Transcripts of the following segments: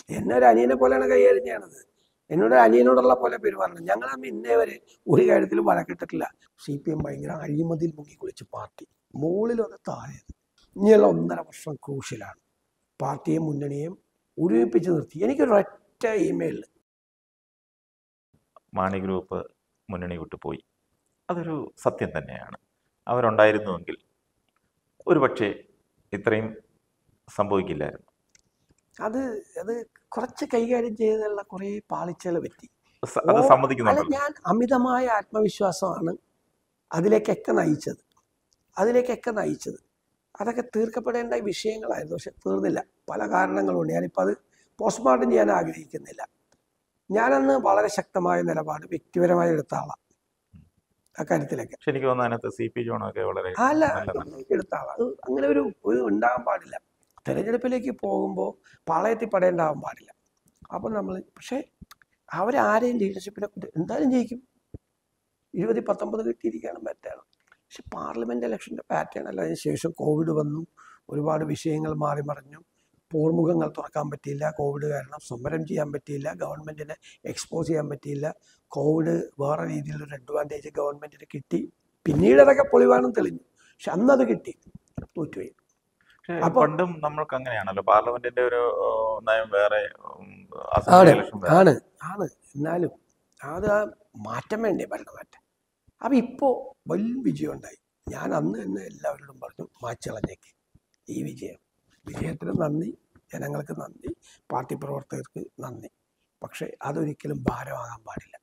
എന്നെ ഒരു അനിയനെ പോലെയാണ് കൈകാര്യം ചെയ്യണത് എന്നോട് ഒരു അനിയനോടുള്ള പോലെ പെരുമാറണം ഞങ്ങൾ തമ്മിൽ ഇന്നേ വരെ ഒരു കാര്യത്തിലും വഴക്കിട്ടിട്ടില്ല സി പി എം ഭയങ്കര അഴിമതിയിൽ മുങ്ങി കുളിച്ച് പാർട്ടി മുകളിലും അത് താഴെയത് ഇനിയുള്ള ഒന്നര വർഷം ക്രൂഷ്യലാണ് പാർട്ടിയെയും മുന്നണിയെയും ഒരുമിപ്പിച്ച് നിർത്തി എനിക്കൊരു ഒറ്റ ഇമെയിൽ മാണി ഗ്രൂപ്പ് മുന്നണി വിട്ടു പോയി അതൊരു സത്യം തന്നെയാണ് അവരുണ്ടായിരുന്നുവെങ്കിൽ ഒരുപക്ഷെ ഇത്രയും സംഭവിക്കില്ലായിരുന്നു അത് അത് കുറച്ച് കൈകാര്യം ചെയ്തുള്ള കുറേ പാളിച്ചകൾ പറ്റി സ- അത് ഓ, അല്ല സമ്മതിക്കുന്നുണ്ടല്ലോ ഞാൻ അമിതമായ ആത്മവിശ്വാസമാണ് അതിലേക്കൊക്കെ നയിച്ചത് അതിലേക്കൊക്കെ നയിച്ചത് അതൊക്കെ തീർക്കപ്പെടേണ്ട വിഷയങ്ങളായിരുന്നു പക്ഷെ തീർന്നില്ല പല കാരണങ്ങളുണ്ട് ഞാനിപ്പോൾ അത് പോസ്റ്റ്മോർട്ടം ചെയ്യാൻ ആഗ്രഹിക്കുന്നില്ല ഞാനന്ന് വളരെ ശക്തമായ നിലപാട് വ്യക്തിപരമായി എടുത്ത ആളാണ് അക്കാര്യത്തിലൊക്കെ പക്ഷെ എനിക്ക് തോന്നുന്നു അതിനകത്ത് സി പി ജോണൊക്കെ വളരെ അല്ല നല്ലതാണ് എടുത്ത ആളാണ് അത് അങ്ങനെ ഒരു ഒരു ഉണ്ടാകാൻ പാടില്ല തെരഞ്ഞെടുപ്പിലേക്ക് പോകുമ്പോൾ പാളയത്തിൽ പടയുണ്ടാകാൻ പാടില്ല അപ്പം നമ്മൾ പക്ഷേ അവരാരെയും ലീഡർഷിപ്പിനെ കൊണ്ട് എന്തായാലും ജയിക്കും ഇരുപതി പത്തൊമ്പത് കിട്ടിയിരിക്കുകയാണ് പാറ്റേൺ പക്ഷെ പാർലമെന്റ് ഇലക്ഷൻ്റെ പാറ്റേൺ അല്ല അതിന് ശേഷം കോവിഡ് വന്നു ഒരുപാട് വിഷയങ്ങൾ മാറി മറിഞ്ഞു പോർമുഖങ്ങൾ തുറക്കാൻ പറ്റിയില്ല കോവിഡ് കാരണം സമരം ചെയ്യാൻ പറ്റിയില്ല ഗവൺമെൻറ്റിനെ എക്സ്പോസ് ചെയ്യാൻ പറ്റിയില്ല കോവിഡ് വേറെ രീതിയിലൊരു അഡ്വാൻറ്റേജ് ഗവൺമെൻറ്റിന് കിട്ടി പിന്നീട് അതൊക്കെ പൊളിവാനും തെളിഞ്ഞു പക്ഷെ അന്നത് കിട്ടി തോറ്റുപോയി പക്ഷേ അപ്പൊ- പണ്ടും നമ്മൾക്ക് അങ്ങനെയാണല്ലോ പാർലമെന്റിന്റെ ഒരു ആ, നയം വേറെ ഉം, ആണ് അസംബ്ലി ഇലക്ഷൻ വേറെ ആണ് ആണ് എന്നാലും അത് ആ മാറ്റം വേണ്ടേ ഭരണമാറ്റം അപ്പം ഇപ്പോൾ വലിയ വിജയം ഉണ്ടായി ഞാൻ അന്ന് തന്നെ എല്ലാവരോടും പറഞ്ഞു മാച്ചളഞ്ഞേക്ക് ഈ വിജയം വിജയത്തിന് നന്ദി ജനങ്ങൾക്ക് നന്ദി പാർട്ടി പ്രവർത്തകർക്ക് നന്ദി പക്ഷേ അതൊരിക്കലും ഭാരമാകാൻ പാടില്ല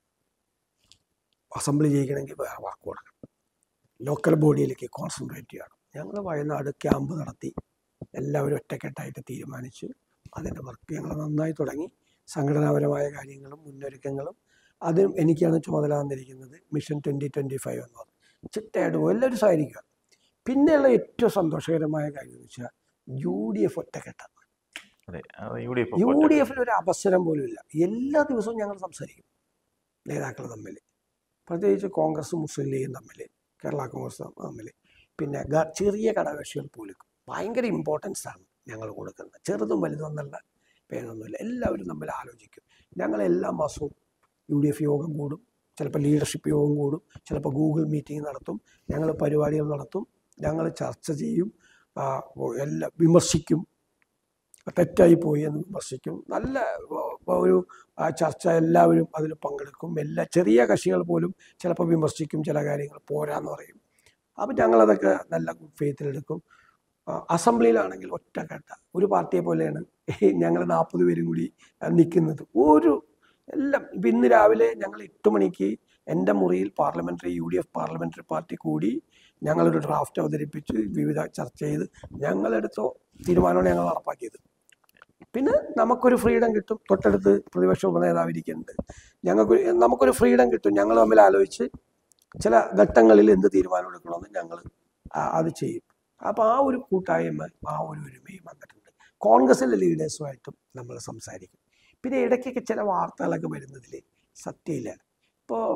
അസംബ്ലി ജയിക്കണമെങ്കിൽ വേറെ വാക്ക് കൊടുക്കണം ലോക്കൽ ബോഡിയിലേക്ക് കോൺസെൻട്രേറ്റ് ചെയ്യണം ഞങ്ങൾ വയനാട് ക്യാമ്പ് നടത്തി എല്ലാവരും ഒറ്റക്കെട്ടായിട്ട് തീരുമാനിച്ചു അതിൻ്റെ വർക്ക് ഞങ്ങൾ നന്നായി തുടങ്ങി സംഘടനാപരമായ കാര്യങ്ങളും മുന്നൊരുക്കങ്ങളും അതും എനിക്കാണ് ചുമതല തന്നിരിക്കുന്നത് മിഷൻ ട്വൻറ്റി ട്വൻറ്റി ഫൈവ് എന്ന് പറഞ്ഞു ചിട്ടയായിട്ട് പോകും എല്ലാവരും സഹകരിക്കുക പിന്നെയുള്ള ഏറ്റവും സന്തോഷകരമായ കാര്യം എന്ന് വെച്ചാൽ യു ഡി എഫ് ഒറ്റക്കെട്ടാണ് അതെ അത് U D F U D എഫിൽ ഒരു അവസരം പോലും ഇല്ല എല്ലാ ദിവസവും ഞങ്ങൾ സംസാരിക്കും നേതാക്കൾ തമ്മിൽ പ്രത്യേകിച്ച് കോൺഗ്രസും മുസ്ലിം ലീഗും തമ്മിൽ കേരള കോൺഗ്രസ് തമ്മിൽ പിന്നെ ഗ- ചെറിയ ഘടകകക്ഷികൾ പോലും ഭയങ്കര ഇമ്പോർട്ടൻസ് ആണ് ഞങ്ങൾ കൊടുക്കുന്നത് ചെറുതും വലുതും എന്നുള്ള പേരൊന്നുമില്ല എല്ലാവരും തമ്മിൽ ആലോചിക്കും ഞങ്ങൾ എല്ലാ മാസവും യു ഡി എഫ് യോഗം കൂടും ചിലപ്പോൾ ലീഡർഷിപ്പ് യോഗം കൂടും ചിലപ്പോൾ ഗൂഗിൾ മീറ്റിംഗ് നടത്തും ഞങ്ങൾ പരിപാടികൾ നടത്തും ഞങ്ങൾ ചർച്ച ചെയ്യും ആ, എല്ലാം വിമർശിക്കും തെറ്റായി പോയി എന്ന് വിമർശിക്കും നല്ല ഓ, ഒരു ആ, ചർച്ച എല്ലാവരും അതിൽ പങ്കെടുക്കും എല്ലാ ചെറിയ കക്ഷികൾ പോലും ചിലപ്പോൾ വിമർശിക്കും ചില കാര്യങ്ങൾ പോരാന്ന് പറയും അപ്പം ഞങ്ങളതൊക്കെ നല്ല ഗുഡ് ഫെയ്ത്തിലെടുക്കും ആ, അസംബ്ലിയിലാണെങ്കിൽ ഒറ്റക്കെട്ട ഒരു പാർട്ടിയെ പോലെയാണ് ഞങ്ങൾ നാൽപ്പത് പേരും കൂടി ആ, നിൽക്കുന്നത് ഒരു എല്ലാം ഇപ്പം ഇന്ന് രാവിലെ ഞങ്ങൾ എട്ട് മണിക്ക് എൻ്റെ മുറിയിൽ parliamentary U D F parliamentary party കൂടി ഞങ്ങളൊരു ഡ്രാഫ്റ്റ് അവതരിപ്പിച്ച് വിവിധ ചർച്ച ചെയ്ത് ഞങ്ങളെടുത്തോ തീരുമാനമാണ് ഞങ്ങൾ നടപ്പാക്കിയത് പിന്നെ നമുക്കൊരു ഫ്രീഡം കിട്ടും തൊട്ടടുത്ത് പ്രതിപക്ഷ ഉപനേതാവ് ഇരിക്കുന്നുണ്ട് ഞങ്ങൾക്ക് നമുക്കൊരു ഫ്രീഡം കിട്ടും ഞങ്ങൾ തമ്മിൽ ആലോചിച്ച് ചില ഘട്ടങ്ങളിൽ എന്ത് തീരുമാനം എടുക്കണമെന്ന് ഞങ്ങൾ അത് ചെയ്യും അപ്പോൾ ആ ഒരു കൂട്ടായ്മ ആ ഒരു ഒരുമയും വന്നിട്ടുണ്ട് കോൺഗ്രസിലെ ലീഡേഴ്സുമായിട്ടും നമ്മൾ സംസാരിക്കും പിന്നെ ഇടയ്ക്കൊക്കെ ചില വാർത്തകളൊക്കെ വരുന്നതിൽ സത്യമില്ല ഇപ്പോൾ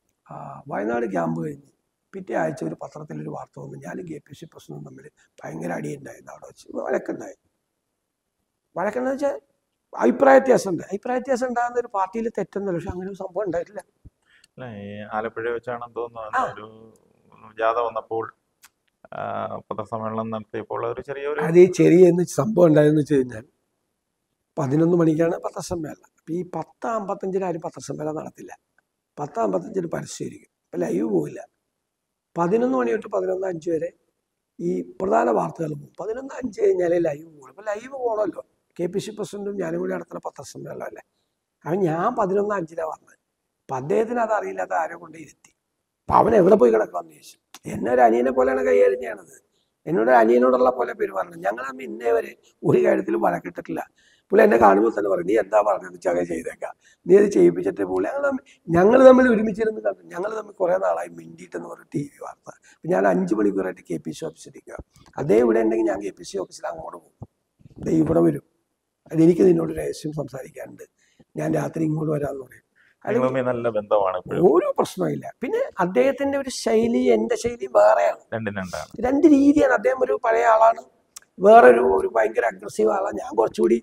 വയനാട് ക്യാമ്പ് കഴിഞ്ഞ് പിറ്റേ ആഴ്ച ഒരു പത്രത്തിലൊരു വാർത്ത വന്നു ഞാനും കെ പി സി പ്രസിഡന്റും തമ്മിൽ ഭയങ്കര അടിയുണ്ടായിരുന്നു അവിടെ വെച്ച് വഴക്കുണ്ടായി വഴക്കെന്ന് വെച്ചാൽ അഭിപ്രായ വ്യത്യാസം ഉണ്ട് അഭിപ്രായ വ്യത്യാസം ഉണ്ടാകുന്ന ഒരു പാർട്ടിയിൽ തെറ്റൊന്നുമില്ല പക്ഷെ അങ്ങനെ ഒരു സംഭവം ഉണ്ടായിട്ടില്ല അല്ല ഈ ആലപ്പുഴ വെച്ചാണെന്ന് തോന്നുന്നു ആ. ഒരു ജാഥ വന്നപ്പോൾ ആ, പത്രസമ്മേളനം നടത്തിയപ്പോൾ ഒരു ചെറിയൊരു അത് ഈ ചെറിയ എന്ന് സംഭവം ഉണ്ടായെന്ന് വെച്ച് കഴിഞ്ഞാൽ പതിനൊന്ന് മണിക്കാണ് പത്രസമ്മേളനം അപ്പം ഈ പത്ത് അമ്പത്തഞ്ചിന് ആരും പത്രസമ്മേളനം നടത്തില്ല പത്ത് അമ്പത്തഞ്ചിന് പരസ്യമായിരിക്കും ഇപ്പം ലൈവ് പോവില്ല പതിനൊന്ന് മണി തൊട്ട് പതിനൊന്ന് അഞ്ച് വരെ ഈ പ്രധാന വാർത്തകൾ പോകും പതിനൊന്ന് അഞ്ച് കഴിഞ്ഞാലേ ലൈവ് പോകും അപ്പം ലൈവ് പോകണമല്ലോ കെ പി സി പ്രസിഡന്റും ഞാനും കൂടി നടത്തുന്ന പത്രസമ്മേളനം അല്ലേ അപ്പം ഞാൻ പതിനൊന്ന് അഞ്ചിനാണ് വന്നത് അപ്പം അദ്ദേഹത്തിന് അത് അറിയില്ലാത്ത ആരോ കൊണ്ട് ഇരുത്തി അപ്പം അവൻ എവിടെ പോയി കിടക്കാമെന്ന് ചോദിച്ചു എന്നെ ഒരു അനിയനെ പോലെയാണ് കൈകാര്യം ചെയ്യണത് എന്നോട് ഒരു അനിയനോടുള്ള പോലെ പെരുമാറണം ഞങ്ങൾ തമ്മിൽ ഇന്നേ വരെ ഒരു കാര്യത്തിലും വഴക്കിട്ടിട്ടില്ല പുള്ളി എന്നെ കാണുമ്പോൾ തന്നെ പറയും നീ എന്താ പറഞ്ഞത് വെച്ചാൽ അങ്ങനെ ചെയ്തേക്കാം നീ അത് ചെയ്യിപ്പിച്ചിട്ട് പുള്ളി ഞങ്ങൾ തമ്മിൽ ഞങ്ങൾ തമ്മിൽ ഒരുമിച്ചിരുന്ന് കണ്ടു ഞങ്ങൾ തമ്മിൽ കുറേ നാളായി മിണ്ടിയിട്ടെന്ന് പറഞ്ഞ ടി വി വാർത്ത അപ്പം ഞാൻ അഞ്ച് മണിക്കൂറായിട്ട് കെ പി സി ഓഫീസിലിരിക്കുക അതേ ഇവിടെ ഉണ്ടെങ്കിൽ ഞാൻ കെ പി സി ഓഫീസിൽ അങ്ങോട്ട് പോകും ദേ ഇവിടെ വരും അതെനിക്ക് നിന്നോട് രഹസ്യം സംസാരിക്കാനുണ്ട് ഞാൻ രാത്രി ഇങ്ങോട്ട് വരാമെന്ന് പറയും നിങ്ങൾ തമ്മിൽ നല്ല ബന്ധമാണ് ഇപ്പോഴും ഒരു പ്രശ്നമില്ല പിന്നെ അദ്ദേഹത്തിന്റെ ഒരു ശൈലി എൻ്റെ ശൈലി വേറെയാണ് രണ്ടും രണ്ടാണ് രണ്ട് രീതിയാണ് അദ്ദേഹം ഒരു പഴയ ആളാണ് വേറൊരു ഒരു ഭയങ്കര അഗ്രസീവ് ആളാണ് ഞാൻ കുറച്ചുകൂടി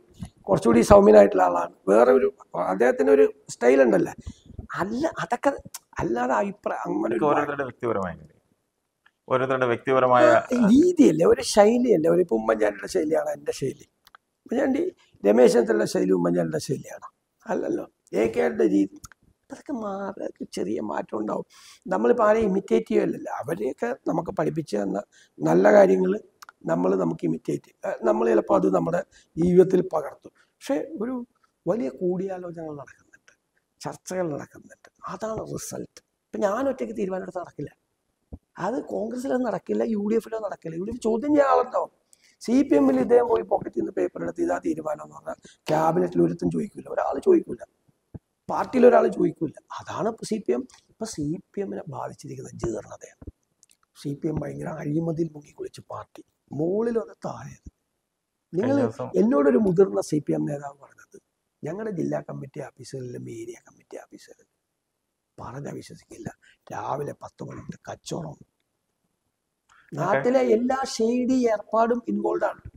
കുറച്ചുകൂടി സൗമ്യനായിട്ടുള്ള ആളാണ് വേറെ ഒരു അദ്ദേഹത്തിന് ഒരു സ്റ്റൈൽ ഉണ്ടല്ലേ അല്ല അതൊക്കെ അല്ലാതെ അഭിപ്രായം അങ്ങനെ ഇതൊക്കെ ഒരു ഓരോരുത്തരുടെ വ്യക്തിപരമായ കാര്യം. ഓരോരുത്തരുടെ വ്യക്തിപരമായ രീതിയല്ലേ ഒരു ശൈലിയല്ലേ ഒരു ഇപ്പൊ ഉമ്മൻചാണ്ടിയുടെ ശൈലിയാണ് എൻ്റെ ശൈലി ഉമ്മൻചാണ്ടി രമേശ് ചെന്നിത്തലയുടെ ശൈലി ഉമ്മൻചാണ്ടിയുടെ ശൈലിയാണ് അല്ലല്ലോ എ കെയുടെ രീതി അതൊക്കെ മാറി ചെറിയ മാറ്റം ഉണ്ടാവും നമ്മളിപ്പോൾ ആരെയും ഇമിറ്റേറ്റ് ചെയ്യുകയല്ലല്ലോ അവരെയൊക്കെ നമുക്ക് പഠിപ്പിച്ചു തന്ന നല്ല കാര്യങ്ങൾ നമ്മൾ നമുക്ക് ഇമിറ്റേറ്റ് നമ്മൾ ചിലപ്പോൾ അത് നമ്മുടെ ജീവിതത്തിൽ പകർത്തും പക്ഷേ ഒരു വലിയ കൂടിയാലോചനകൾ നടക്കുന്നുണ്ട് ചർച്ചകൾ നടക്കുന്നുണ്ട് അതാണ് റിസൾട്ട് ഇപ്പം ഞാൻ ഒറ്റയ്ക്ക് തീരുമാനമെടുത്ത് നടക്കില്ല അത് കോൺഗ്രസ്സിലത് നടക്കില്ല യു ഡി എഫിലോ നടക്കില്ല യു ഡി എഫ് ചോദ്യം ചെയ്യാൻ ആളുണ്ടാവും സി പി എമ്മിൽ ഇദ്ദേഹം പോയി പോക്കറ്റിൽ നിന്ന് പേപ്പർ എടുത്ത് ഇതാ തീരുമാനം എന്ന് പറഞ്ഞാൽ ക്യാബിനറ്റിൽ ഒരുത്തും ചോദിക്കില്ല ഒരാൾ ചോദിക്കില്ല പാർട്ടിയിൽ ഒരാൾ ചോദിക്കില്ല അതാണ് ഇപ്പോൾ സി പി എം ഇപ്പം സി പി എമ്മിനെ ബാധിച്ചിരിക്കുന്ന ജീർണതയാണ് സി പി എം ഭയങ്കര അഴിമതിയിൽ മുങ്ങിക്കുളിച്ച് പാർട്ടി മുകളിലും അത് താഴെയത് നിങ്ങൾ കഴിഞ്ഞ ദിവസം എന്നോടൊരു മുതിർന്ന സി പി എം നേതാവ് പറഞ്ഞത് ഞങ്ങളുടെ ജില്ലാ കമ്മിറ്റി ഓഫീസുകളിലും ഏരിയ കമ്മിറ്റി ഓഫീസുകളിലും പറഞ്ഞാൽ വിശ്വസിക്കില്ല രാവിലെ പത്ത് മണി തൊട്ട് കച്ചവടം നാട്ടിലെ എല്ലാ ഷെയ്ഡി ഏർപ്പാടും ഇൻവോൾവ് ആണ്